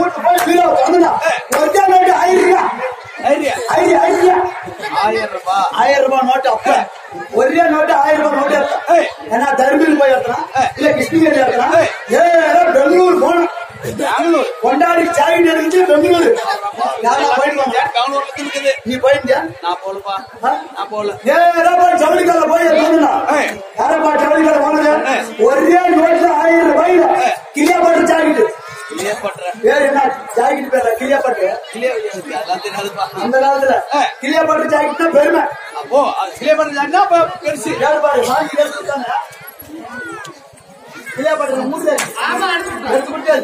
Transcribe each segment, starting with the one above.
போட்டு போய் கீழே திறந்துடா. ஒரே நோட்டு ஆயிரம் ரூபாய். ஐடியா ஆயிரம் ஆயிரம் ரூபாய். ஆயிரம் ரூபாய் ஆயிரம் ரூபாய் நோட்டு அப்ப ஒரே நோட்டு ஆயிரம் ரூபாய் நோட்டு எடுத்தான். ஏய். ஏன்னா தர்மபுரி போய் எடுத்தான் இல்ல கிருஷ்ணகிரி எடுத்தான் ஏய். ஏதோ பெங்களூர் போனோம் பெங்களூர் கொண்டாடி சாய் எடுத்து பெங்களூர் யாரா போயிட்டு வந்தா? பெங்களூர்ல இருக்குது நீ போயிருந்தியா நான் போலப்பா ஆ? நான் போல நேரா போய் ஜவுளிக்கல்ல போய் எடுத்துனா ஏய். யாரப்பா ஜவுளிக்கல்ல போனது ஏய். ஒரே நோட்டுல ஆயிரம் ரூபாயில கிளியா பட்டு ஜாக்கெட் கிளியர் பண்றேன் பேர் என்ன ஜாக்கெட் பேர்ல கிளியா பட்டு கிளியர் அதெல்லாம் தெரியாதுப்பா அந்த காலத்துல ஏய். கிளியா பட்டு ஜாக்கெட் தான் பெருமை அப்போ அது கிளியர் பண்றதுன்னா அப்ப பெருசு யாரு பாரு வாங்கி எடுத்துட்டாங்க கிளியா பட்டு மூட்டை எடுத்து கொடுத்தாரு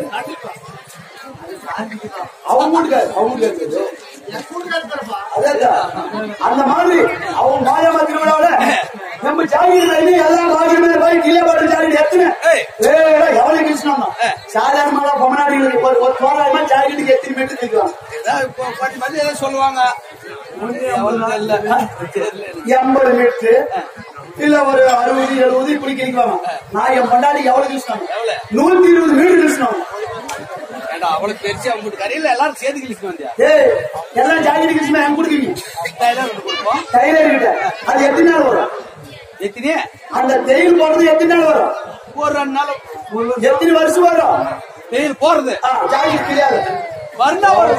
அவங்க வீட்டுக்காரு அவங்க வீட்டுக்காரு அதான் அந்த மாதிரி அவங்க மாயமா திருவிழாவில நம்ம ஜாகிரி எல்லாம் பாக்கியமே போய் கீழே பாட்டு ஜாகிரி எத்தனை ஏய். ஏடா எவ்வளவு கிருஷ்ணன் சாதாரணமா பொம்மநாடிகளுக்கு ஒரு ஒரு தோராயமா ஜாகிரிக்கு எத்தனை மீட்டர் நிற்கலாம் ஏதாவது இப்போ பத்தி பத்தி ஏதாவது சொல்லுவாங்க எவ்வளவு இல்ல தெரியல எனக்கு. எண்பது மீட்டர் இல்ல ஒரு அறுபது எழுபது இப்படி கிழிக்கலாம் நான் என் பொண்டாடி எவ்வளவு கிருஷ்ணன் எவ்வளவு? நூத்தி இருபது மீட்டர் கிருஷ்ணன் ஏண்டா அவ்வளவு பெருசு அவங்க கரையில எல்லாரும் சேர்த்து கிழிச்சு வந்தியா ஏய் எல்லாம் ஜாகிரி கிருஷ்ணன் என் கொடுக்குவீங்க டைலர் ஒன்று கொடுப்போம் டைலர் கிட்ட அது எத்தனை நாள் வரும் எத்தனையே அந்த தேயில் போடுறது எத்தனை நாள் வரும் ஒரு ரெண்டு நாள் எத்தனை வருஷம் வரும் வெயில் போறது ஆ, ஜாக்கெட் தெரியாது வருண்டா வரும்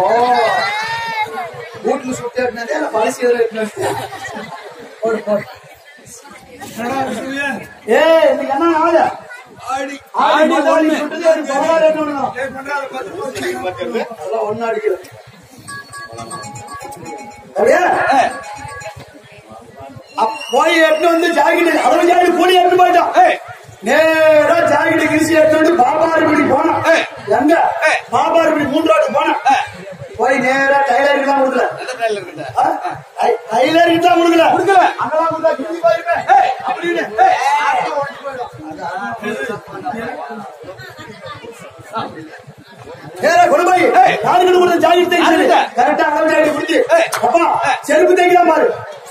வீட்டுல சுத்தி எடுத்ததே இல்ல பழசி போடு போடு ஏய் இன்னைக்கு என்ன நாள் ஆடி ஆடி ஆடி மோதாடி ஒண்ணு சுட்டுது, எனக்கு பதினாறு எண்ணம் வேணும். அதெல்லாம் ஒண்ணா அடிக்கிறது. அப்படியே? அப்ப போய் எடுத்து வந்து ஜாக்கெட் அறுபது ஜாக்கெட் கூலி எடுத்து போயிட்டான் ஏய் நேரா ஜாக்கெட் கிழிச்சு எடுத்து வந்து பாப்பாரிப்படி போனான் ஏய். எங்க ஏய். பாப்பாரிப்படி மூன்றாவது போனான் ஏய். போய் நேரா டைலருக்கு தான் கொடுக்கல எந்த டைலர் கிட்ட ஆ? டை- டைலருக்கு தான் கொடுக்கல கொடுக்கல. அங்கெல்லாம் கொடுத்தா கிழிஞ்சு போயிருமே ஏய். அப்படின்னு ஏய். நேரா கொண்டு போய் ஏய். யாருக்கு கொடுத்த ஜாக்கெட் தைச்சு யாருக்கிட்ட? கரெக்டா அளவு ஜாக்கெட் கொடுத்து ஏய். அப்பா செருப்பு தைக்கலாம் பாரு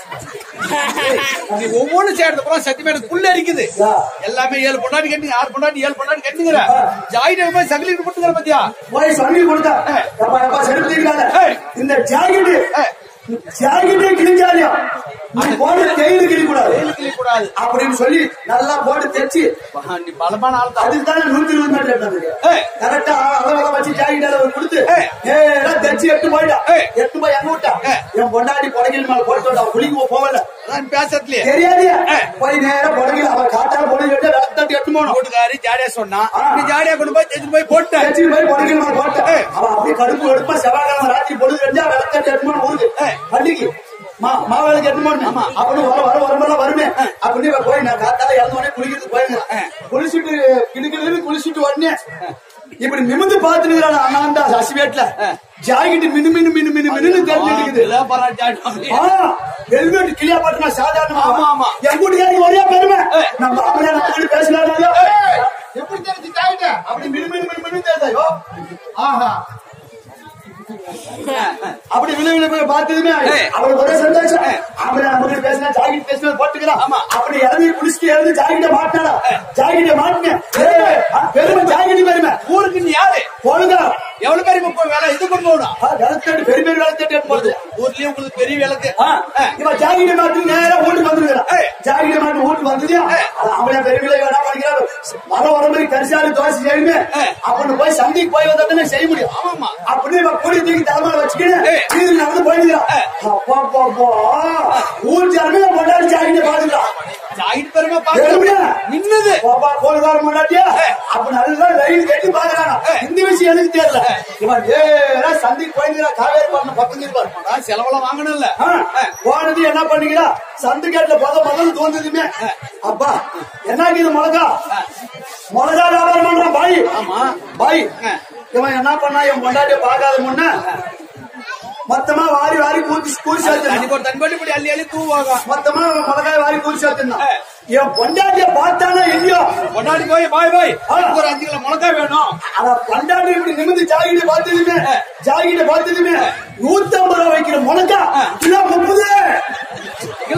நீ ஒவ்வொன்றும் சேர்த்து போறோம் சத்தியமா எனக்கு புள்ள இருக்குது யா. எல்லாமே ஏழு பொண்டாட்டி கட்டுங்க ஆறு பொண்டாட்டி ஏழு பொண்டாட்டி கட்டுங்கிற ஆ. ஜாயிட்டு போய் சங்கிலிட்டு போட்டுக்கிற பத்தியா போய் சொல்லி கொடுத்தா ஏய். அப்பா அப்பா செருப்பு தைக்கலாத ஏய். இந்த ஜாக்கெட் ஏய். ஜாக்கெட்டே கிழிஞ்சாலியா நீ போட்டு தேயிலை கிழி கூடாது வெயில் கிளிய கூடாது அப்படின்னு சொல்லி நல்லா போட்டு தைச்சு வா, நீ பலமான ஆள் தான் அதுக்கு தானே நூத்தி இருபது மீட்டர் எடுத்தது ஏய். கரெக்டா அளவு வச்சு ஜாக்கெட் அளவு கொடுத்து ஏய். நேரா தைச்சு எட்டு போயிட்டா ஏய். எட்டு போய் எங்க விட்டா ஏய். என் பொண்டாட்டி புடகில் மேல போட்டு விட்டா குளிக்க போகல அதான் பேசத்துலயே தெரியாதியா ஏய். போய் நேரா புடகில் அவ காட்டால பொடி விட்டு விளக்கு எட்டு போனோம் கூட்டுக்காரி ஜாலியா சொன்னா ஆ. நீ ஜாலியா கொண்டு போய் தேச்சு போய் போட்ட தைச்சு போய் புடகில் மேல போட்டா ஏய். அவ அப்படியே கடுப்பு எடுப்பா செவ்வாய்க்கிழமை ராத்திரி பொழுது ரெண்டா விளக்கு எட்டு போனோம் ஊருக்கு ஏய். பள்ளிக்கு மா மாவேலுக்கு எட்டு போனோம் ஆமா. அப்படின்னு வர வர வருமெல்லாம் வருமே அப்படின்னு இவ போய் நான் காத்தால இறந்த உடனே குளிக்கிறதுக்கு போயிருந்தேன் ஏய். குளிச்சுட்டு கிடுக்கிறது குளிச்சுட்டு உடனே இப்படி நிமிந்து பாத்துக்கிறான் அண்ணாண்டா அசிவேட்ல ஏய். ஜாக்கெட் மினு மினு மினு மினு மினு தெரிஞ்சுக்குது எல்லாம் பராட்டி ஆ, ஹெல்மெட் கிளியா பாட்டுனா சாதாரணமா ஆமா, ஆமா. என் கூட்டுக்காரங்க ஒரே பெருமை ஏய். நம்ம மாமனார் நம்ம பேசலாம் ஏய். எப்படி தெரிஞ்சு ஜாக்கெட் அப்படி மினு மினு மினு மினு தெரியாதோ ஆஹா அப்படி விழு விழு போய் பார்த்ததுமே ஏய். அவளுக்கு ஒரே சந்தோஷம் ஏய். ஆம்பளை நம்ம பேசினா ஜாக்கெட் பேசினா போட்டுக்கிறான் ஆமா. அப்படி இறங்கி குளிச்சுட்டு இறங்கி ஜாக்கெட்டை மாட்டினாடா ஜாக்கெட்டை மாட்டினேன் ஏய், ஆ, பெருமை ஜாக்கெட் பெருமை ஊருக்கு நீ யாரு போடுங்க எவ்வளவு பேர் இப்ப வேலை இது கொண்டு போகணும் விளக்கட்டு பெரிய பெரிய விளக்கட்டு போடுது ஊர்லயே உங்களுக்கு பெரிய விளக்கு ஆ, இவன் ஜாகிரி மாட்டி நேரா வீட்டுக்கு வந்துருக்கிறான் ஏய். ஜாகிரி மாட்டி வீட்டுக்கு வந்தது ஏய். அவளே பெரிய என்ன பண்ணிக்கிறாரு வர வர மாதிரி கரிசாலி தோசை செய்யுமே ஏய். அப்படின்னு போய் சந்தைக்கு போய் வந்தா செய்ய முடியும் ஆமாமா. அப்படின்னு இவன் கூடி தூக்கி தலைமையில வச்சுக்கிட்டு ஏய். வீதியில் நடந்து போயிருக்கிறான் ஏய். அப்பா அப்பா, அப்பா ஊர் ஜனமே கொண்டாடி ஜாகிரி பாத்துக்கிறான் ஜாயிட்டு பெருமை பெருமையா? பாக்க நின்னது பாப்பா கோல்கார முன்னாடியா ஏய். அப்ப நல்லா ரயில் கட்டி பாக்குறாங்க ஏய். இந்த விஷயம் எனக்கு தெரியல இவன் ஏறா சந்தைக்கு போயிருக்கிறான் காவேரி பண்ண பக்கம் இருப்பாரு ஆ, செலவெல்லாம் வாங்கணும்ல ஆ, போனது என்ன பண்ணீங்களா சந்துக்கேட்ல முத முதல்ல தோந்ததுமே அப்பா என்ன இது மிளகா மிளகா வியாபாரம் பண்றான் பாய் ஆமா பாய் ஆ. இவன் என்ன பண்ணா என் பொண்டாட்டிய பார்க்காத முன்ன மொத்தமா வாரி வாரி கூட்டி கூறி தண்ணி சேர்த்து போட்டு தண்ணி போட்டு இப்படி அள்ளி அள்ளி தூவாங்க மொத்தமா மிளகாய் வாரி கூறி சேர்த்துனான் ஆ. என் பொண்டாட்டிய பார்த்தானோ இல்லையோ கொண்டாடி போய் பாய் பாய் ஆ. எனக்கு ஒரு அஞ்சு கிலோ மிளகாய் வேணும் அத பொண்டாட்டி இப்படி நிமிந்து ஜாகிட்ட பார்த்ததுமே ஜாகிட்ட பார்த்ததுமே நூத்தி ஐம்பது ரூபாய் வைக்கிற மிளகா கிலோ முப்பது கிலோ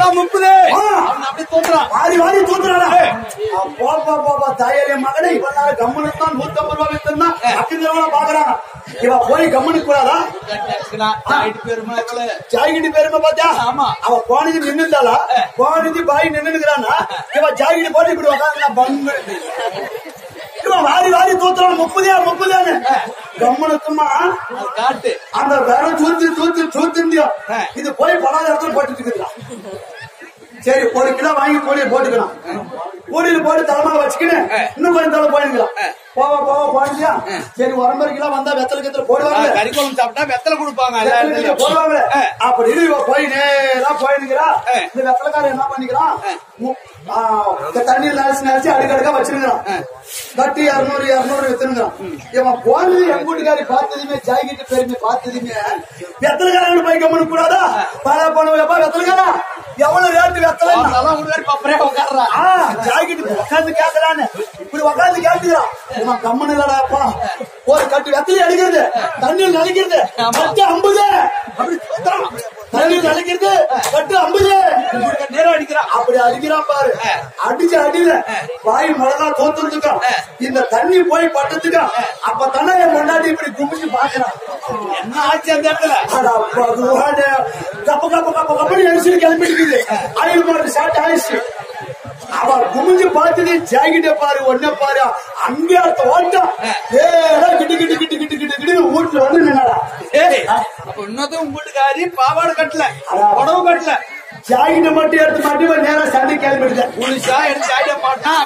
எல்லாம் முப்பது ஆ. அவன் அப்படியே தோன்றான் வாரி வாரி தூத்துறாடா போப்பா போப்பா தாயாரிய மகனே இவன் நாள் கம்மனுக்கு தான் நூத்தம்பது ரூபாய் வித்துனா அக்குங்கிறவன பாக்குறாங்க இவ போய் கம்மனுக்கு கூடாதா நைட்டு பெருமை ஜாகிடி பேருமா பாத்தியா ஆமா. அவ கோணிதி நின்னுட்டாளா கோணிதி பாய் நின்னுக்கிறானா இவ ஜாகிடி போட்டு இப்படி உட்காந்து பங்கு இவன் வாரி வாரி தூத்துறான் முப்பதியா முப்பதான்னு கம்மனுக்குமா காட்டு அந்த வேற தூத்து தூத்து தூத்துண்டியோ ஆ. இது போய் பலாத இடத்துல போட்டுட்டு இருக்கிறான் சரி ஒரு கிலோ வாங்கி கோழியை போட்டுக்கலாம் கோழியில போட்டு தலைமையில வச்சுக்கின்னு இன்னும் கொஞ்சம் தலை போயிருக்கலாம் போவா போவா போனியா சரி ஒரு கிலோ வந்தா வெத்தலை கத்தல போடுவாங்க கறிக்குழம்பு சாப்பிட்டா வெத்தலை கொடுப்பாங்க எல்லா வெத்தலை இடத்துலயும். போடுவாங்க ஆ. அப்படின்னு இவ போய் நேரா போயிருக்கிறா ஆ. இந்த வெத்தலைக்காரன் என்ன பண்ணிக்கிறான் மு- ஆ, இந்த தண்ணியில் நினைச்சு நினைச்சு அடிக்கடுக்கா வச்சிருக்கிறான் கட்டி இருநூறு இருநூறு வித்துருங்கிறான் இவன் போனது என் வீட்டுக்காரி பார்த்ததுமே ஜாய்கிட்டு பெருமை பார்த்ததுமே வெத்தலைக்காரன் போய் கம்மனு கூடாதா பல பணம் எப்பா வெத்தலைக்காரா எவ்வளவு ரேட்டு வெத்தலை அதெல்லாம் ஒரு பேர் பப்பரே உட்கார்றா ஆ, ஜாக்கெட்டு உட்கார்ந்து கேக்குறானே. இப்படி உட்கார்ந்து கேட்டுக்கிறான். இவன் கம்முனு இல்லடா அப்பா. ஒரு கட்டு வெத்தலை அடிக்கிறது தண்ணியில் நனைக்கிறது கட்டு அம்புது அப்படி சுத்துறான். தண்ணியில் நனைக்கிறது கட்டு அம்புது நேரம் அடிக்கிறான் அப்படி அடிக்கிறான் பாரு அடிச்ச அடியில வாய் மிளகா தோத்துறதுக்கும் இந்த தண்ணி போய் பட்டதுக்கும் அப்ப தானே என் முன்னாடி இப்படி கும்பிட்டு பாக்குறான் என்ன ஆச்சு அந்த இடத்துல அட பகவானே. கப்ப கப்ப கப்ப கப்பன்னு எரிச்சல் கிளம்பிட்டு அழிவு மாட்டு சாப்பிட்டு ஆயிடுச்சு அவ குமிஞ்சு பார்த்தது ஜாக்கெட்ட பாரு ஒன்ன பாரு அங்க அடுத்த ஓட்டம் ஏடா கிட்டு கிட்டு கிட்டு கிட்டு கிட்டு கிட்டு வீட்டுல வந்து நின்னாடா ஏய் அப்ப இன்னொருத்தன் உங்க வீட்டுக்காரி பாவாடை கட்டல உடவு கட்டல ஜாக்கெட்ட மட்டும் எடுத்து மாட்டி நேரா சண்டை கிளம்பிடுது புதுசா எடுத்து ஆயிட மாட்டான்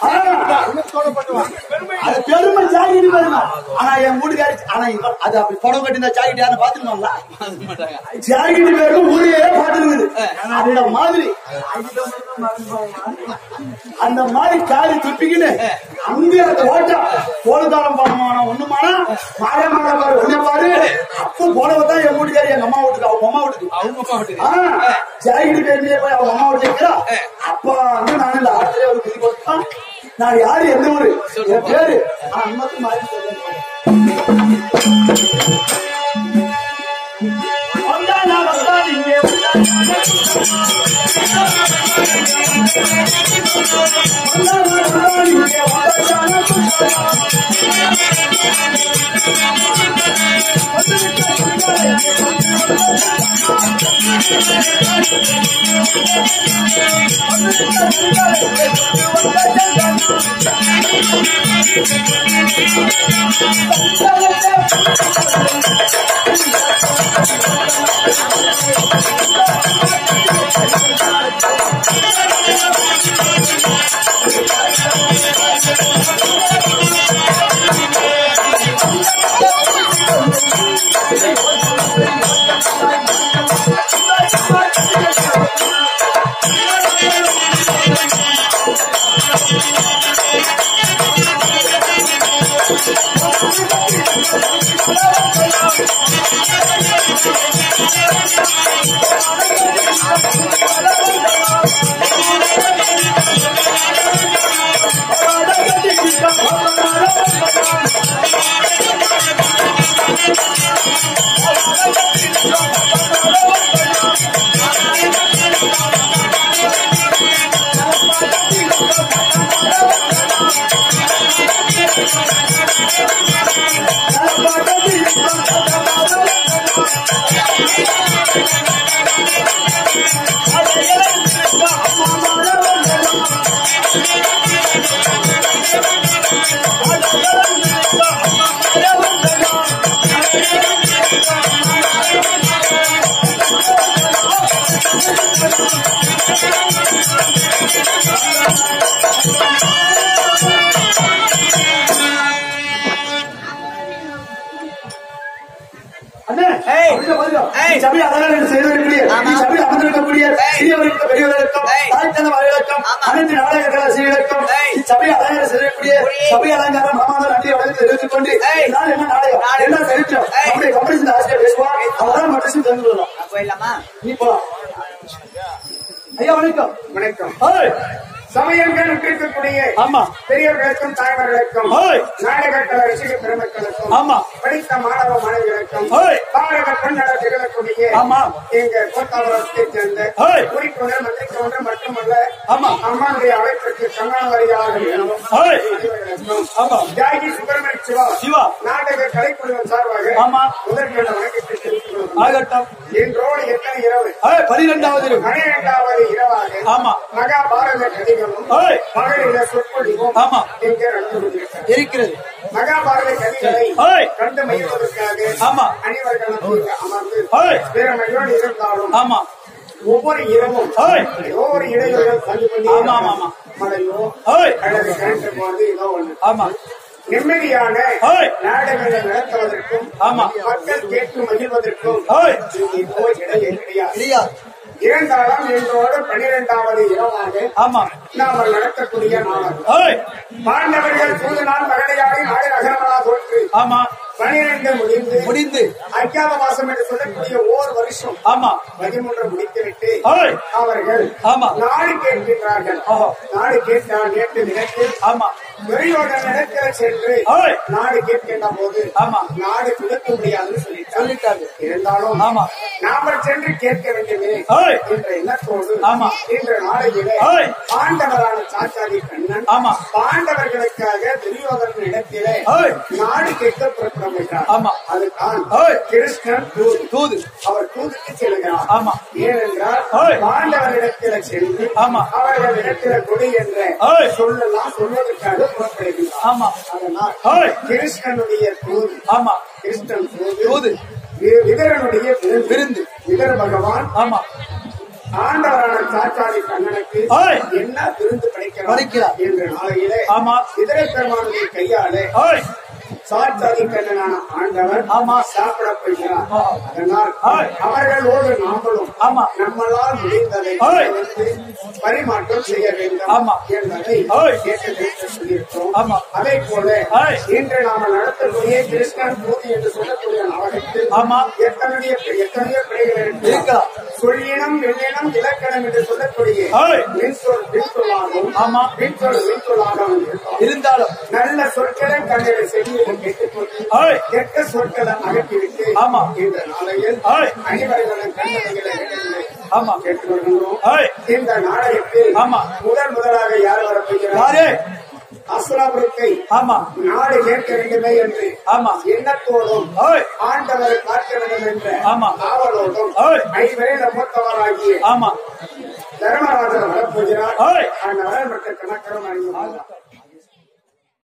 அது பெருமை ஜாக்கெட்டு பெருமை ஆனா என் வீட்டுக்காரி ஆனா இவன் அது அப்படி புடவை கட்டின ஜாக்கெட் யாரும் பாத்துக்கணும்ல மாட்டாங்க ஜாக்கெட்டு பேருக்கு ஊரே பாத்துருக்குது அந்த மாதிரி அந்த மாதிரி காலி துப்பிக்கின்னு அங்கே அந்த ஓட்டம் கோலுதாரம் பண்ணமான ஒண்ணுமானா மாறே மாற பாரு ஒண்ணே பாரு அப்போ போனவ என் வீட்டுக்காரி எங்க அம்மா வீட்டுக்கு அவங்க அம்மா வீட்டுக்கு அவங்க அம்மா வீட்டுக்கு ஆ, ஜாகிரி பேருமே போய் அவங்க அம்மா வீட்டுக்கு இருக்கிறா அப்பா வந்து நான் இந்த ஆத்திரே ஒரு குதி கொடுத்தான் நான் யாரு எந்த ஊரு என் பேரு ஆனா அம்மாக்கு மாறி சொல்றேன் வந்தானா வந்தான் இங்கே அண்ணே, ஏய். வருக, வருக. ஏய். நீ சபையை அலங்காரம் செய்திருக்கக்கூடிய, நீ சபையில் அமர்ந்திருக்கக்கூடிய சிறியவர்களுக்கு பெரியவர்களுக்கும், ஏய். தாய்த்தன வயலுக்கும், அனைத்து நாடகக்கலை சீர்களுக்கும், ஏய். நீ சபையை அலங்காரம் செய்திருக்கக்கூடிய சபை அலங்காரம் மாமாந்தர் நன்றி வழக்கு தெரிவித்துக் கொண்டு ஏய். இந்த நாள் என்ன நாடகம் என்ன சரித்திரம் ஏய். நம்முடைய கம்பெனி இந்த ஆசிரியர் பேசுவார் அவர்தான் மட்டும் தெரிந்து கொள்ளலாம் போயிடலாமா நீ போலாம் ஐயா வணக்கம் வணக்கம் ஏய், சமயங்கள் இருக்கக்கூடிய ஆமா பெரியவர்களுக்கும் தாய்மார்களுக்கும் ஓய். நாடகக்கல ரசிக பெருமக்களுக்கும் ஆமா படித்த மாணவ மாணவிகளுக்கும் ஓய். பாரத பெண்ணாக திகழக்கூடிய ஆமா. எங்க கோத்தாபுரத்தை சேர்ந்த ஓய். குறிக்கொண்டர் மந்திரிக்கொண்டர் மட்டுமல்ல ஆமா. அம்மானுடைய அழைப்பிற்கு கங்காணவரியாக ஓய். ஆமா. ஜாகி சுப்பிரமணிய சிவா சிவா. நாடக கலைக்குழுவின் சார்பாக ஆமா. முதற்கண்ட வணக்கத்தை தெரிவித்துக் கொள்கிறோம். ஆகட்டம் இன்றோடு எத்தனை இரவு ஏய், பனிரெண்டாவது இரவு. பனிரெண்டாவது இரவாக ஆமா. மகாபாரத கதிகளும் ஓய். மகளிர சொற்பொழிவும் ஆமா. இங்கே நடந்து கொண்டிருக்கிறது இருக்கிறது மகாபாரத கதிகளை ஓய். கண்டு மகிழ்வதற்காக ஆமா. அனைவர்களும் இங்கு அமர்ந்து ஓய். பேரமையோடு இருந்தாலும் ஆமா ஒவ்வொரு இரவும் ஓய். ஒவ்வொரு இடைவெளிகள் தந்து கொண்டே ஆமா, ஆமா, ஆமா. மழையோ ஓய். அல்லது கரண்ட் போறது ஏதோ ஒண்ணு ஆமா நிம்மதியான ஓய். நாடகங்களை நடத்துவதற்கும் ஆமா. மக்கள் கேட்டு மகிழ்வதற்கும் ஓய். இப்போ இடையே கிடையாது கிடையாது இருந்தாலும் இன்றோடு பனிரெண்டாவது இரவாக ஆமா நாம நடத்தக்கூடிய நாள் ஓய் பாண்டவர்கள் தூது நாள் மகளையாடி நாடு நகரமலா தோற்று ஆமா பனிரெண்டு முடிந்து முடிந்து அஞ்சாத மாசம் என்று சொல்லக்கூடிய ஓர் வருஷம் ஆமா பதிமூன்று முடித்துவிட்டு ஓய் அவர்கள் ஆமா. நாடு கேட்கின்றார்கள் ஓஹோ. நாடு கேட்டால் நேற்று நினைத்து ஆமா பெரியோர்கள் இடத்துல சென்று ஓய். நாடு கேட்கின்ற போது ஆமா. நாடு கொடுக்க முடியாதுன்னு சொல்லிட்டாங்க சொல்லிட்டாங்க இருந்தாலும் ஆமா நாம சென்று கேட்க வேண்டுமே ஓய். என்ற எண்ணத்தோடு ஆமா. இன்று நாளையிலே ஓய். பாண்டவரான சாச்சாதி கண்ணன் ஆமா. பாண்டவர்களுக்காக துரியோதன இடத்திலே ஓய். நாடு கேட்க புறப்பட வைத்தார் ஆமா. அதுதான் ஓய். கிருஷ்ணன் தூது தூது அவர் தூதுக்கு செல்கிறார் ஆமா. ஏனென்றால் ஓய். பாண்டவரிடத்தில சென்று ஆமா. அவர்கள் இடத்தில கொடி என்ற ஓய். சொல்லலாம் சொல்வதற்காக புறப்படுகிறார் ஆமா அதனால் ஓய். கிருஷ்ணனுடைய தூது ஆமா கிருஷ்ணன் தூது தூது. வி- விதரனுடைய விருந்து விருந்து. விதர பகவான் ஆமா ஆண்டவரான சாச்சாரி கண்ணனுக்கு ஓய். என்ன விருந்து படைக்கிறார் படைக்கிறார். என்ற நாளையிலே ஆமா. விதர பெருமானுடைய கையாலே ஓய் சாச்சாரி கண்ணனான ஆண்டவர் ஆமா. சாப்பிட போகிறார் ஆ. அதனால் ஓய். அவர்களோடு நாமளும் ஆமா. நம்மளால் முடிந்ததை ஓய். வந்து பரிமாற்றம் செய்ய வேண்டும் ஆமா. என்பதை ஓய். கேட்டு கேட்டு சொல்லியிருக்கிறோம் ஆமா. அதே போல ஓய். இன்று நாம நடத்தக்கூடிய கிருஷ்ணன் பூதி என்று சொல்லக்கூடிய நாடகத்தில் ஆமா. எத்தனையோ எத்தனையோ பிழைகள் இருக்கிறார் இருக்கலாம். சொல்லினம் வெள்ளினம் இலக்கணம் என்று சொல்லக்கூடிய ஓய். மின்சொல் பின்சொல்லாகவும் ஆமா. பின்சொல் மின்சொல்லாகவும் இருக்கும் இருந்தாலும் நல்ல சொற்களை கண்ணிட செவியில் கேட்டுக்கொண்டு ஓய். கெட்ட சொற்களை அகற்றிவிட்டு ஆமா. இந்த நாளையில் ஓய். அனைவர்களும் கண்டதைகளை இடங்களை ஆமா கேட்டு வருகின்றோம் ஓய். இந்த நாடகத்தில் ஆமா. முதல் முதலாக யார் வரப்போகிறார் யாரு அசுராபுரத்தை ஆமா நாடு கேட்க வேண்டுமே என்று ஆமா எண்ணத்தோடும் ஓய் ஆண்டவரை பார்க்க வேண்டும் என்ற ஆமா. ஆவலோடும் ஓய். ஐவரையில மூத்தவராகிய ஆமா தர்மராஜர் வரப்போகிறார் ஓய். அந்த வரப்பட்ட கணக்கரம் அறிந்து